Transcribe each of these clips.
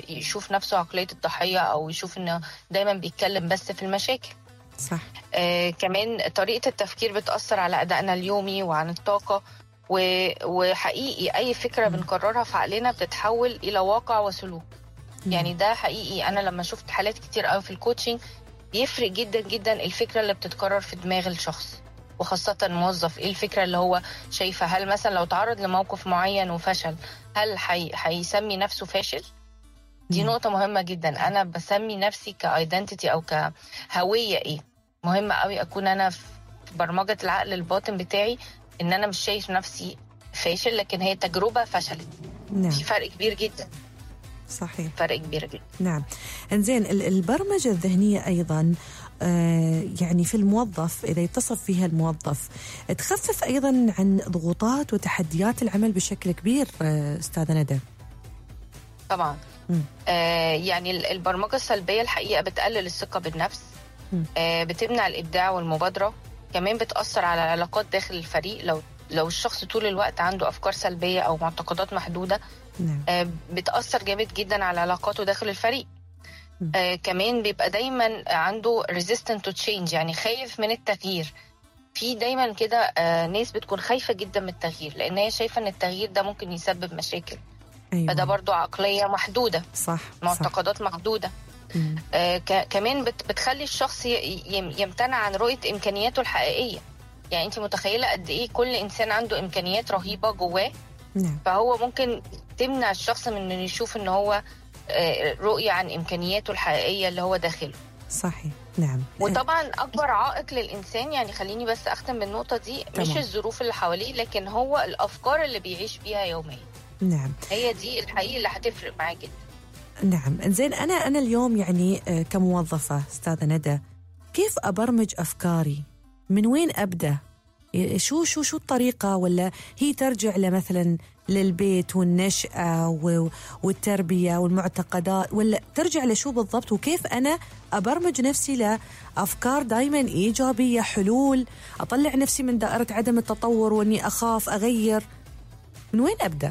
يشوف نفسه عقليه الضحيه او يشوف انه دايما بيتكلم بس في المشاكل صح آه كمان طريقه التفكير بتاثر على ادائنا اليومي وعن الطاقه و- وحقيقي اي فكره بنكررها في عقلنا بتتحول الى واقع وسلوك يعني ده حقيقي انا لما شفت حالات كتير قوي في الكوتشنج بيفرق جدا جدا الفكره اللي بتتكرر في دماغ الشخص وخاصة موظف ايه الفكرة اللي هو شايفها هل مثلا لو تعرض لموقف معين وفشل هل حي... هيسمي نفسه فاشل دي مم. نقطة مهمة جدا أنا بسمي نفسي كايدنتيتي أو كهوية إيه مهم قوي أكون أنا في برمجة العقل الباطن بتاعي إن أنا مش شايف نفسي فاشل لكن هي تجربة فشلت نعم في فرق كبير جدا صحيح فرق كبير جدا نعم انزين ال- البرمجة الذهنية أيضا آه، يعني في الموظف إذا يتصف فيها الموظف تخفف أيضا عن ضغوطات وتحديات العمل بشكل كبير آه، أستاذة ندى طبعا مم. آه يعني ال- البرمجة السلبية الحقيقة بتقلل الثقة بالنفس مم. آه بتمنع الإبداع والمبادرة كمان بتأثر على العلاقات داخل الفريق لو لو الشخص طول الوقت عنده أفكار سلبية أو معتقدات محدودة نعم آه بتأثر جامد جدا على علاقاته داخل الفريق مم. آه كمان بيبقى دايما عنده resistant to change يعني خايف من التغيير في دايما كده آه ناس بتكون خايفة جدا من التغيير لأن هي شايفة إن التغيير ده ممكن يسبب مشاكل أيوة فده برضو عقلية محدودة صح صح معتقدات محدودة مم. آه ك- كمان بت بتخلي الشخص ي- يم- يمتنع عن رؤية إمكانياته الحقيقية يعني أنت متخيلة قد إيه كل إنسان عنده إمكانيات رهيبة جواه نعم فهو ممكن تمنع الشخص من إنه يشوف إن هو آه، رؤية عن إمكانياته الحقيقية اللي هو داخله صحيح نعم وطبعا أكبر عائق للإنسان يعني خليني بس أختم بالنقطة دي مش تمام. الظروف اللي حواليه لكن هو الأفكار اللي بيعيش بيها يوميا نعم هي دي الحقيقة اللي هتفرق معاه جدا نعم زين انا انا اليوم يعني آه، كموظفه استاذه ندى كيف ابرمج افكاري من وين ابدا ي- شو شو شو الطريقه ولا هي ترجع لمثلا للبيت والنشأة و- والتربية والمعتقدات ولا ترجع لشو بالضبط وكيف أنا أبرمج نفسي لأفكار دايما إيجابية حلول أطلع نفسي من دائرة عدم التطور وأني أخاف أغير من وين أبدأ؟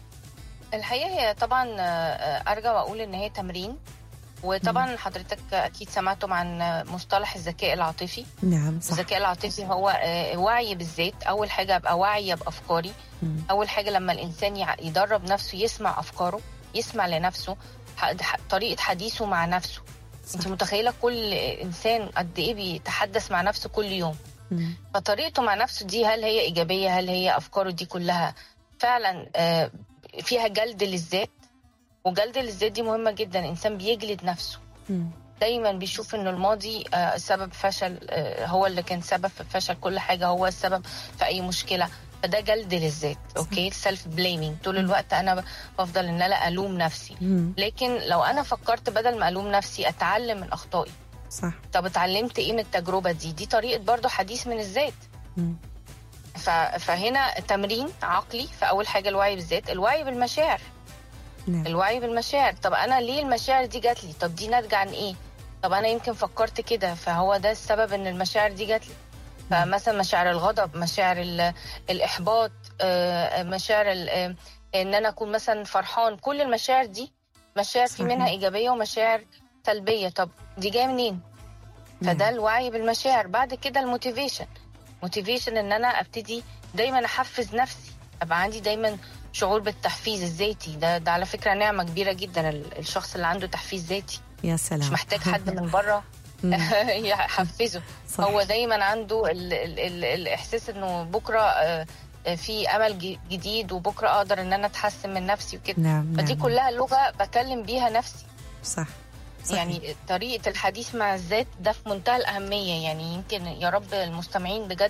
الحقيقه هي طبعا آه، آه، ارجع واقول ان هي تمرين وطبعا حضرتك اكيد سمعتم عن آه، مصطلح الذكاء العاطفي نعم صح الذكاء العاطفي هو آه، وعي بالذات اول حاجه ابقى واعيه بافكاري مم. اول حاجه لما الانسان يع- يدرب نفسه يسمع افكاره يسمع لنفسه ح- ح- طريقه حديثه مع نفسه انت متخيله كل انسان قد ايه بيتحدث مع نفسه كل يوم مم. فطريقته مع نفسه دي هل هي ايجابيه هل هي افكاره دي كلها فعلا آه، فيها جلد للذات وجلد للذات دي مهمه جدا الانسان بيجلد نفسه مم. دايما بيشوف انه الماضي آه، سبب فشل آه، هو اللي كان سبب في فشل كل حاجه هو السبب في اي مشكله فده جلد للذات اوكي سيلف بليمينج طول الوقت انا بفضل ان انا الوم نفسي مم. لكن لو انا فكرت بدل ما الوم نفسي اتعلم من اخطائي صح طب اتعلمت ايه من التجربه دي دي طريقه برضو حديث من الذات مم. ف- فهنا تمرين عقلي فاول حاجه الوعي بالذات الوعي بالمشاعر نعم الوعي بالمشاعر طب انا ليه المشاعر دي جات لي طب دي ناتجه عن ايه طب انا يمكن فكرت كده فهو ده السبب ان المشاعر دي جات لي فمثلا مشاعر الغضب مشاعر ال- الاحباط آه، مشاعر ال- آه، ان انا اكون مثلا فرحان كل المشاعر دي مشاعر في صحيح. منها ايجابيه ومشاعر سلبيه طب دي جايه منين فده نعم. الوعي بالمشاعر بعد كده الموتيفيشن موتيفيشن ان انا ابتدي دايما احفز نفسي ابقى عندي دايما شعور بالتحفيز الذاتي ده ده على فكره نعمه كبيره جدا ال- الشخص اللي عنده تحفيز ذاتي يا سلام مش محتاج حد من بره مم. يحفزه صح. هو دايما عنده ال ال ال الاحساس انه بكره آه، آه، في امل ج- جديد وبكره اقدر ان انا اتحسن من نفسي وكده نعم فدي نعم. كلها لغه بكلم بيها نفسي صح صحيح. يعني طريقه الحديث مع الذات ده في منتهى الاهميه يعني يمكن يا رب المستمعين بجد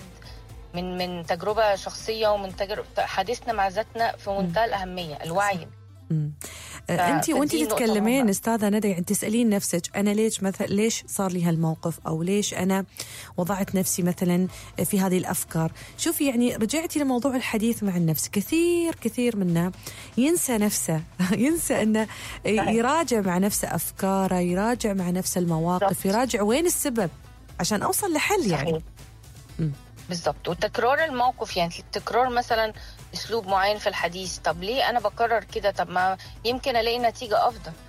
من من تجربه شخصيه ومن تجربه حديثنا مع ذاتنا في منتهى الاهميه الوعي مم. ف- انت وانت فدي نقطة تتكلمين مهمة. استاذه ندى يعني تسالين نفسك انا ليش مثلا ليش صار لي هالموقف او ليش انا وضعت نفسي مثلا في هذه الافكار شوفي يعني رجعتي لموضوع الحديث مع النفس كثير كثير منا ينسى نفسه ينسى انه يراجع مع نفسه افكاره يراجع مع نفسه المواقف بالضبط. يراجع وين السبب عشان اوصل لحل يعني صحيح. مم. بالظبط وتكرار الموقف يعني تكرار مثلا اسلوب معين في الحديث طب ليه انا بكرر كده طب ما يمكن الاقي نتيجه افضل